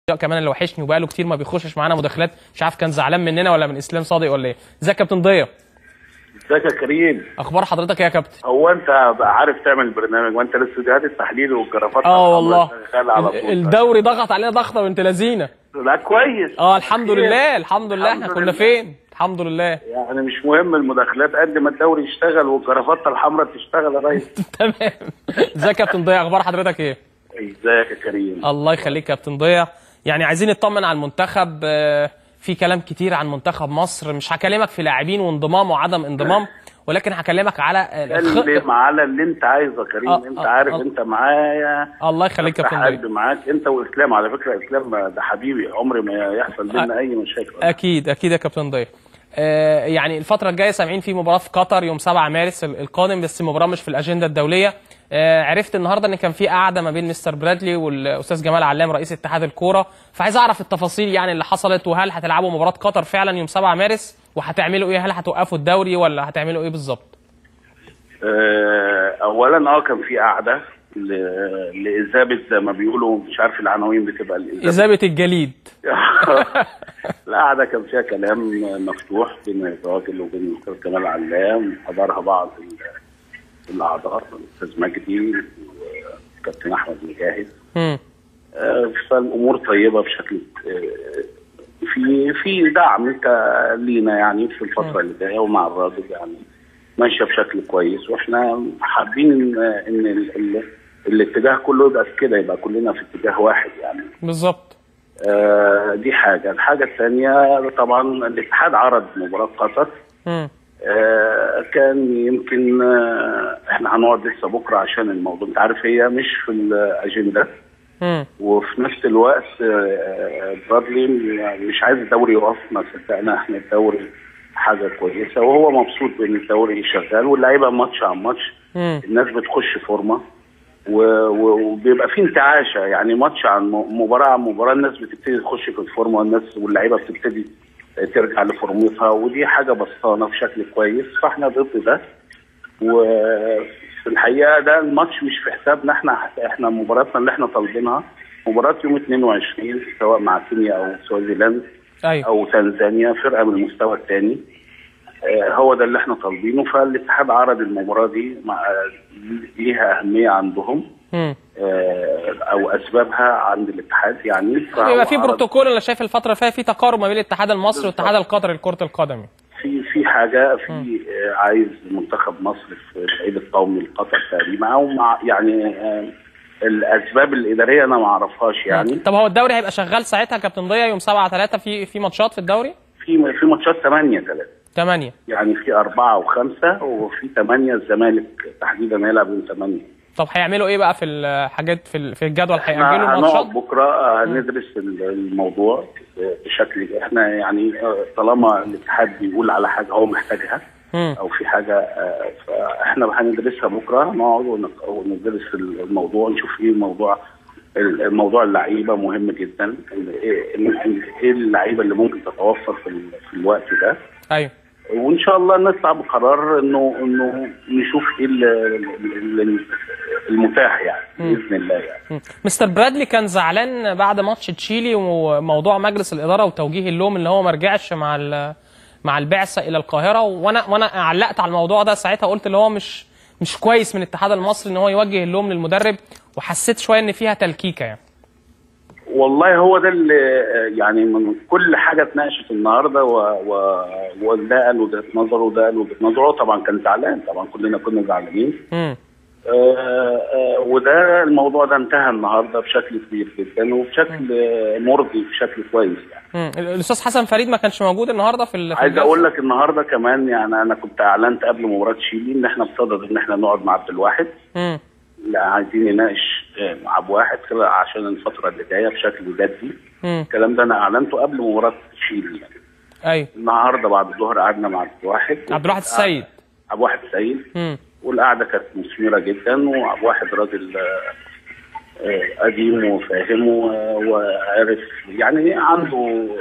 كمان اللي وحشني وبقاله كتير ما بيخشش معانا مداخلات مش عارف كان زعلان مننا ولا من اسلام صادق ولا ايه ازيك يا كابتن ضياء ازيك يا كريم اخبار حضرتك ايه يا كابتن هو انت بقى عارف تعمل برنامج وانت الاستوديوهات التحليل والجرافات اه والله شغاله على طول الدوري ضغط علينا ضغطه بنت لذينه لا كويس اه الحمد لله الحمد لله احنا الحمد كنا لله. فين الحمد لله يعني مش مهم المداخلات قد ما الدوري يشتغل والجرافات الحمراء تشتغل يا ريس تمام ازيك يا كابتن ضياء اخبار حضرتك ايه ازيك يا كريم الله يخليك يا كابتن ضياء يعني عايزين نطمن على المنتخب آه، في كلام كتير عن منتخب مصر مش هكلمك في لاعبين وانضمام وعدم انضمام ولكن هكلمك على آه، الخ... اتكلم على اللي انت عايزه يا كريم آه، انت آه، عارف آه. انت معايا الله يخليك يا كابتن حد ضياء معاك انت واسلام على فكره اسلام ده حبيبي عمري ما يحصل بينا اي مشاكل اكيد اكيد يا كابتن ضياء آه، يعني الفترة الجاية سامعين في مباراة في قطر يوم 7 مارس ال- القادم بس المباراة مش في الأجندة الدولية آه، عرفت النهاردة إن كان في قعدة ما بين مستر برادلي والأستاذ جمال علام رئيس اتحاد الكورة فعايز أعرف التفاصيل يعني اللي حصلت وهل هتلعبوا مباراة قطر فعلا يوم 7 مارس وهتعملوا إيه هل هتوقفوا الدوري ولا هتعملوا إيه بالظبط؟ آه، اولا اه كان في قعده ل- لاذابه زي ما بيقولوا مش عارف العناوين بتبقى الإذابة. إذابة الجليد القعده كان فيها كلام مفتوح بين الراجل وبين الاستاذ كمال علام حضرها بعض ال- الاعضاء الاستاذ مجدي والكابتن احمد مجاهد مم. آه، فالامور طيبه بشكل آه، في في دعم ك- لينا يعني في الفتره اللي جايه ومع الراجل يعني ماشيه بشكل كويس واحنا حابين ان ان ال- ال- الاتجاه كله يبقى في كده يبقى كلنا في اتجاه واحد يعني بالظبط آه، دي حاجه الحاجه الثانيه طبعا الاتحاد عرض مباراه قطر مم. آه، كان يمكن آه، احنا هنقعد لسه بكره عشان الموضوع انت عارف هي مش في الاجنده مم. وفي نفس الوقت آه، برادلي مش عايز الدوري يقف ما صدقنا احنا الدوري حاجه كويسه وهو مبسوط بان الدوري شغال واللعيبه ماتش عن ماتش مم. الناس بتخش فورمه و- و- وبيبقى في انتعاشه يعني ماتش عن م- مباراه عن مباراه الناس بتبتدي تخش في الفورمه والناس واللعيبه بتبتدي ترجع لفورمتها ودي حاجه بسطانه بشكل كويس فاحنا ضد ده وفي الحقيقه ده الماتش مش في حسابنا احنا احنا مباراتنا اللي احنا طالبينها مباراه يوم 22 سواء مع كينيا او سوازيلاند أيوه او تنزانيا فرقه من المستوى الثاني هو ده اللي احنا طالبينه فالاتحاد عرض المباراه دي مع ليها اهميه عندهم مم. آه، او اسبابها عند الاتحاد يعني بيبقى في فهو عرض- بروتوكول انا شايف الفترة اللي فاتت في تقارب ما بين الاتحاد المصري بالظبط. والاتحاد القطري لكرة القدم في في حاجه في آه، عايز منتخب مصر في العيد القومي لقطر تقريبا او مع يعني آه، الاسباب الاداريه انا ما اعرفهاش يعني طب هو الدوري هيبقى شغال ساعتها يا كابتن ضياء يوم 7 3 في في ماتشات في الدوري؟ في في ماتشات 8 3 8 يعني في أربعة وخمسة وفي ثمانية الزمالك تحديدا هيلعب يوم ثمانية طب هيعملوا ايه بقى في الحاجات في ال- في الجدول هيأجلوا احنا هنقعد الماتشات؟ بكرة آه، هندرس الموضوع بشكل احنا يعني آه، طالما الاتحاد بيقول على حاجة هو محتاجها مم. او في حاجة آه، فاحنا هندرسها بكرة نقعد ونق- وندرس الموضوع نشوف ايه الموضوع الموضوع اللعيبة مهم جدا ايه إيه اللعيبة اللي ممكن تتوفر في ال- في الوقت ده ايوه وان شاء الله نطلع بقرار انه انه نشوف ايه ال- ال- ال- المتاح يعني باذن الله يعني مم. مستر برادلي كان زعلان بعد ماتش تشيلي وموضوع مجلس الاداره وتوجيه اللوم اللي هو ما رجعش مع ال- مع البعثه الى القاهره وانا وانا علقت على الموضوع ده ساعتها قلت اللي هو مش مش كويس من الاتحاد المصري ان هو يوجه اللوم للمدرب وحسيت شويه ان فيها تلكيكه يعني والله هو ده اللي يعني من كل حاجه اتناقشت النهارده و... و... وده قال وجهه نظره وده قال وجهه نظره طبعا كان زعلان طبعا كلنا كنا زعلانين مم. آه، آه، وده الموضوع ده انتهى النهارده بشكل كبير جدا وبشكل آه، مرضي بشكل كويس يعني مم. الاستاذ حسن فريد ما كانش موجود النهارده في ال- في عايز الجلسة؟ اقول لك النهارده كمان يعني انا كنت اعلنت قبل مباراه شيلي ان احنا بصدد ان احنا نقعد مع عبد الواحد مم. لا عايزين نناقش آه، مع عبد الواحد كده عشان الفتره اللي جايه بشكل جدي مم. الكلام ده انا اعلنته قبل مباراه شيلي يعني ايوه النهارده بعد الظهر قعدنا مع عبد الواحد عبد الواحد السيد عبد الواحد السيد مم. والقعده كانت مثمره جدا وعبد الواحد راجل آه، آه، قديم وفاهم و- وعارف يعني عنده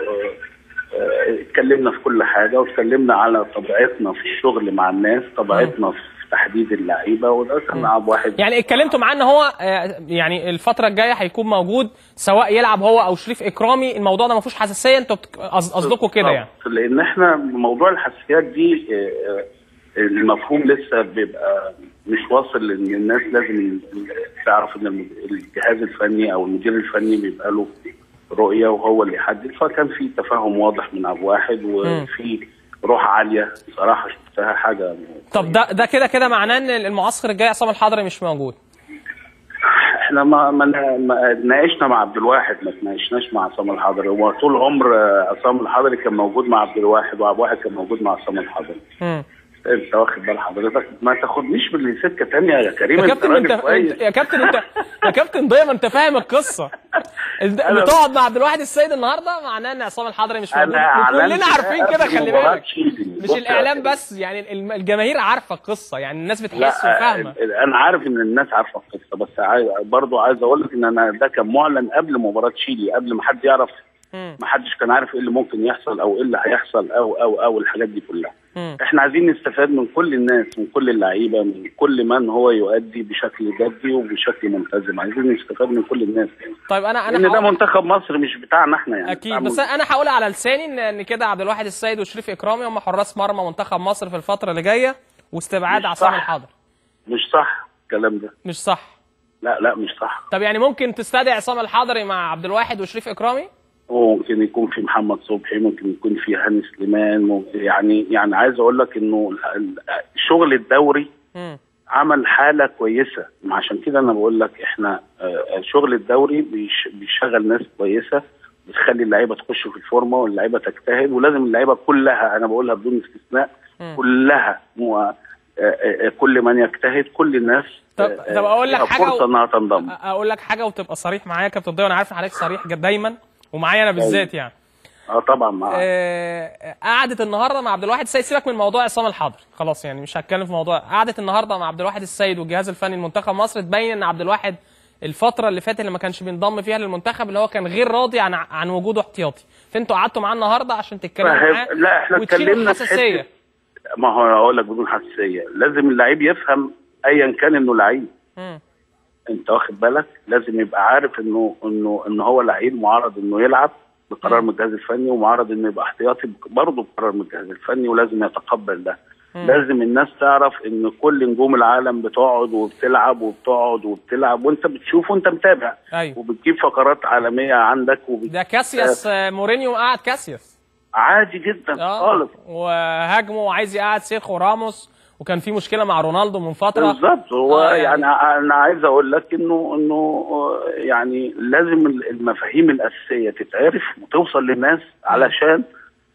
آه، آه، اتكلمنا في كل حاجه واتكلمنا على طبيعتنا في الشغل مع الناس طبيعتنا في تحديد اللعيبه وده كان عب واحد يعني اتكلمتوا معاه ان هو آه، يعني الفتره الجايه هيكون موجود سواء يلعب هو او شريف اكرامي الموضوع ده ما فيهوش حساسيه انتوا بتك- قص- قصدكم كده يعني بالظبط، لان احنا موضوع الحساسيات دي آه، آه، المفهوم لسه بيبقى مش واصل لان الناس لازم تعرف ان المد- الجهاز الفني او المدير الفني بيبقى له رؤيه وهو اللي يحدد فكان في تفاهم واضح من ابو واحد وفي روح عاليه صراحه شفتها حاجه طب ده ده كده كده معناه ان المعسكر الجاي عصام الحضري مش موجود احنا ما ما ما ناقشنا مع عبد الواحد ما تناقشناش مع عصام الحضري هو طول عمر آه، عصام الحضري كان موجود مع عبد الواحد وعبد الواحد كان موجود مع عصام الحضري مم. انت واخد بال حضرتك ما تاخدنيش بالسكه تانية يا كريم يا انت كابتن انت راجل كويس يا كابتن انت يا كابتن ضياء ما انت فاهم القصه انت بتقعد مع عبد الواحد السيد النهارده معناه ان عصام الحضري مش موجود انا اعلنت وكلنا عارفين كده قبل خلي مباراة بالك تشيلي. مش بص يا الاعلام كريم. بس يعني الم- الجماهير عارفه القصه يعني الناس بتحس لا وفاهمه آه، انا عارف ان الناس عارفه القصه بس عايز برضه عايز اقول لك ان انا ده كان معلن قبل مباراه تشيلي قبل ما حد يعرف مم. ما حدش كان عارف ايه اللي ممكن يحصل او ايه اللي هيحصل او او او الحاجات دي كلها مم. احنا عايزين نستفاد من كل الناس من كل اللعيبه من كل من هو يؤدي بشكل جدي وبشكل ملتزم عايزين نستفاد من كل الناس يعني طيب انا انا لان ده هقول- منتخب مصر مش بتاعنا احنا يعني اكيد بتاع بس انا هقول على لساني ان ان كده عبد الواحد السيد وشريف اكرامي هم حراس مرمى منتخب مصر في الفتره اللي جايه واستبعاد مش عصام صح. الحضري مش صح الكلام ده مش صح لا لا مش صح طب يعني ممكن تستدعي عصام الحضري مع عبد الواحد وشريف اكرامي ممكن يكون في محمد صبحي ممكن يكون في هاني سليمان ممكن يعني يعني عايز اقول لك انه ال- ال- شغل الدوري مم. عمل حاله كويسه عشان كده انا بقول لك احنا آه، شغل الدوري بيش- بيشغل ناس كويسه بتخلي اللعيبه تخش في الفورمه واللعيبه تجتهد ولازم اللعيبه كلها انا بقولها بدون استثناء مم. كلها مو- آه، آه، آه، كل من يجتهد كل الناس طب- آه، طب أقول لك لها حاجة فرصه و- انها تنضم أ- اقول لك حاجه وتبقى صريح معايا يا كابتن ضياء انا عارف إن حضرتك صريح جد- دايما ومعايا انا بالذات يعني اه طبعا مع آه، قعدة النهارده مع عبد الواحد السيد سيبك من موضوع عصام الحضري خلاص يعني مش هتكلم في موضوع قعدة النهارده مع عبد الواحد السيد والجهاز الفني لمنتخب مصر تبين ان عبد الواحد الفترة اللي فاتت اللي ما كانش بينضم فيها للمنتخب اللي هو كان غير راضي عن عن وجوده احتياطي فانتوا قعدتوا معاه النهارده عشان تتكلموا فاهم- معاه لا احنا وتشيلوا اتكلمنا في الحساسية حته ما هو أنا اقول لك بدون حساسيه لازم اللعيب يفهم ايا كان انه لعيب مم. انت واخد بالك لازم يبقى عارف انه انه ان هو لعيب معرض انه يلعب بقرار من الجهاز الفني ومعرض انه يبقى احتياطي برضه بقرار من الجهاز الفني ولازم يتقبل ده لازم الناس تعرف ان كل نجوم العالم بتقعد وبتلعب وبتقعد وبتلعب وانت بتشوف وانت متابع ايوه وبتجيب فقرات عالميه عندك وبت... ده كاسياس آه، مورينيو قعد كاسياس عادي جدا اه خالص وهاجمه وعايز يقعد سيرخو راموس وكان في مشكله مع رونالدو من فتره بالظبط هو آه، يعني, يعني- انا عايز اقول لك انه انه آه، يعني لازم المفاهيم الاساسيه تتعرف وتوصل للناس علشان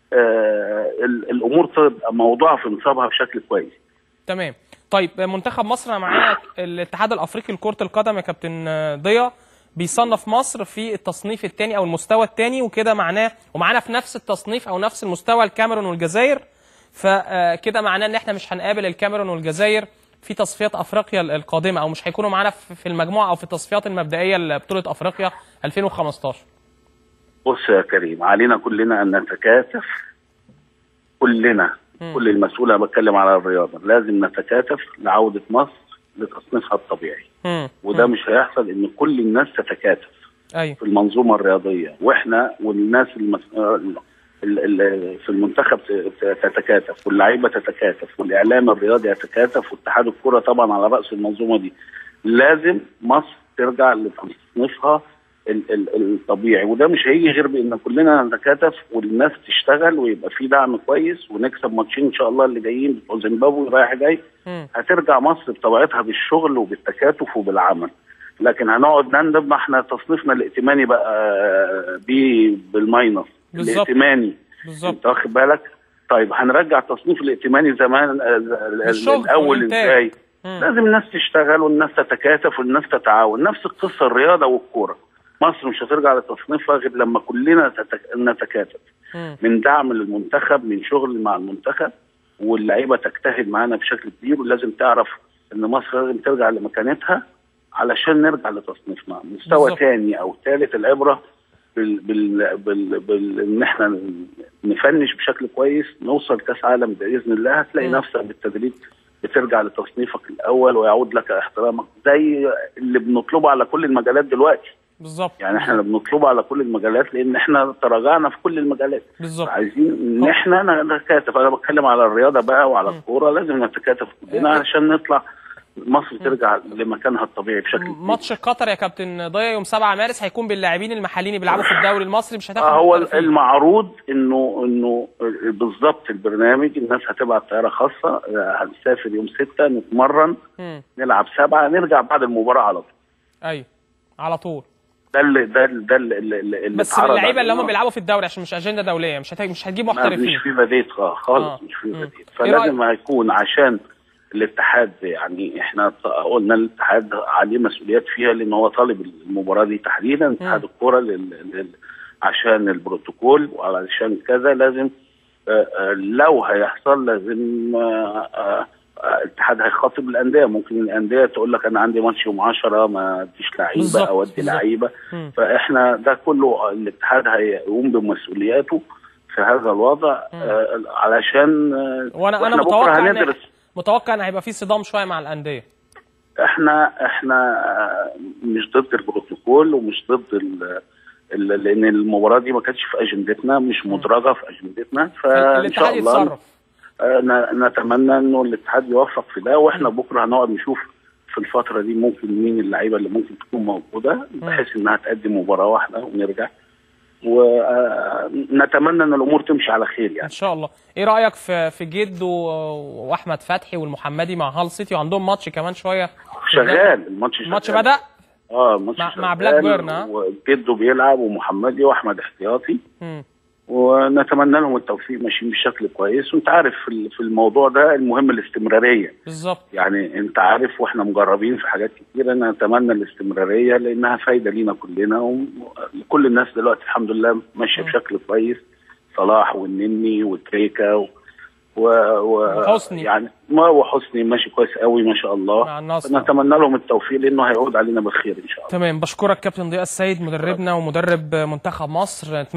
آه ال- الامور تبقى موضوعه في نصابها بشكل كويس تمام طيب منتخب مصر أنا معايا الاتحاد الافريقي لكره القدم يا كابتن ضياء بيصنف مصر في التصنيف الثاني او المستوى الثاني وكده معناه ومعانا في نفس التصنيف او نفس المستوى الكاميرون والجزائر فكده معناه ان احنا مش هنقابل الكاميرون والجزائر في تصفيات افريقيا القادمه او مش هيكونوا معانا في في المجموعه او في التصفيات المبدئيه لبطوله افريقيا 2015 بص يا كريم علينا كلنا ان نتكاتف كلنا كل المسؤول انا بتكلم على الرياضه لازم نتكاتف لعوده مصر لتصنيفها الطبيعي امم وده مش هيحصل ان كل الناس تتكاتف ايوه في المنظومه الرياضيه واحنا والناس المس... ال- ال- في المنتخب ت- تتكاتف واللعيبه تتكاتف والاعلام الرياضي يتكاتف واتحاد الكره طبعا على راس المنظومه دي لازم مصر ترجع لتصنيفها ال- ال- الطبيعي وده مش هيجي غير بان كلنا نتكاتف والناس تشتغل ويبقى في دعم كويس ونكسب ماتشين ان شاء الله اللي جايين بتوع زيمبابوي رايح جاي مم. هترجع مصر بطبيعتها بالشغل وبالتكاتف وبالعمل لكن هنقعد نندب ما احنا تصنيفنا الائتماني بقى بي بالماينس بالظبط. الائتماني بالظبط انت واخد بالك طيب هنرجع التصنيف الائتماني زمان آه، ال- بالشغل الاول والإنتاج. ازاي مم. لازم الناس تشتغل والناس تتكاتف والناس تتعاون نفس القصه الرياضه والكوره مصر مش هترجع لتصنيفها غير لما كلنا تتك- نتكاتف مم. من دعم للمنتخب من شغل مع المنتخب واللعيبه تجتهد معانا بشكل كبير ولازم تعرف ان مصر لازم ترجع لمكانتها علشان نرجع لتصنيفنا مستوى بالظبط. ثاني او ثالث العبره بال بال بال, بال ان احنا نفنش بشكل كويس نوصل كاس عالم باذن الله هتلاقي مم. نفسك بالتدريب بترجع لتصنيفك الاول ويعود لك احترامك زي اللي بنطلبه على كل المجالات دلوقتي بالظبط يعني احنا اللي بنطلبه على كل المجالات لان احنا تراجعنا في كل المجالات بالظبط عايزين ان احنا نتكاتف انا بتكلم على الرياضه بقى وعلى الكوره لازم نتكاتف كلنا عشان نطلع مصر ترجع لمكانها الطبيعي بشكل كبير. ماتش قطر يا كابتن ضياء يوم 7 مارس هيكون باللاعبين المحليين اللي بيلعبوا في الدوري المصري مش هتاخد آه، هو محترفين. المعروض انه انه بالظبط البرنامج الناس هتبعت طياره خاصه آه، هنسافر يوم 6 نتمرن مم. نلعب سبعه نرجع بعد المباراه على طول ايوه على طول ده اللي ده اللي ده اللي, اللي, اللي بس اتعرض اللعيبه اللي هم علينا. بيلعبوا في الدوري عشان مش اجنده دوليه مش هت... مش هتجيب ما محترفين مش في بديل خ- خالص آه. مش في مم. بديل إيه فلازم هيكون عشان الاتحاد يعني احنا ط- قلنا الاتحاد عليه مسؤوليات فيها لان هو طالب المباراه دي تحديدا اتحاد الكوره لل... لل... عشان البروتوكول وعشان كذا لازم آه، آه، لو هيحصل لازم آه، آه، آه، الاتحاد هيخاطب الانديه ممكن الانديه تقول لك انا عندي ماتش يوم 10 ما اديش بالظبط، لعيبه او ادي بالظبط. لعيبه مم. فاحنا ده كله الاتحاد هيقوم بمسؤولياته في هذا الوضع آه علشان آه وانا انا وإحنا بكرة متوقع ان هندرس متوقع ان هيبقى في صدام شويه مع الانديه احنا احنا آه، مش ضد البروتوكول ومش ضد ال ال- لان المباراه دي ما كانتش في اجندتنا مش مدرجه في اجندتنا فان الاتحاد شاء الله يتصرف آه، ن- نتمنى انه الاتحاد يوفق في ده واحنا بكره هنقعد نشوف في الفتره دي ممكن مين اللعيبه اللي ممكن تكون موجوده بحيث انها تقدم مباراه واحده ونرجع ونتمنى ان الامور تمشي على خير ان يعني شاء الله ايه رايك في في جد و... واحمد فتحي والمحمدي مع هال سيتي وعندهم ماتش كمان شويه شغال الماتش الماتش شغال. بدا اه الماتش مع- شغال مع بلاك بيرن، ها؟ وجده بيلعب ومحمدي واحمد احتياطي مم. ونتمنى لهم التوفيق ماشيين بشكل كويس وانت عارف في ال- في الموضوع ده المهم الاستمراريه بالظبط يعني انت عارف واحنا مجربين في حاجات كتيره انا اتمنى الاستمراريه لانها فايده لينا كلنا وكل الناس دلوقتي الحمد لله ماشيه بشكل كويس صلاح والنني وتريكا و و و وحسني. يعني ما وحسني ماشي كويس قوي ما شاء الله مع النصر. نتمنى لهم التوفيق لانه هيعود علينا بالخير ان شاء الله تمام بشكرك كابتن ضياء السيد مدربنا ومدرب منتخب مصر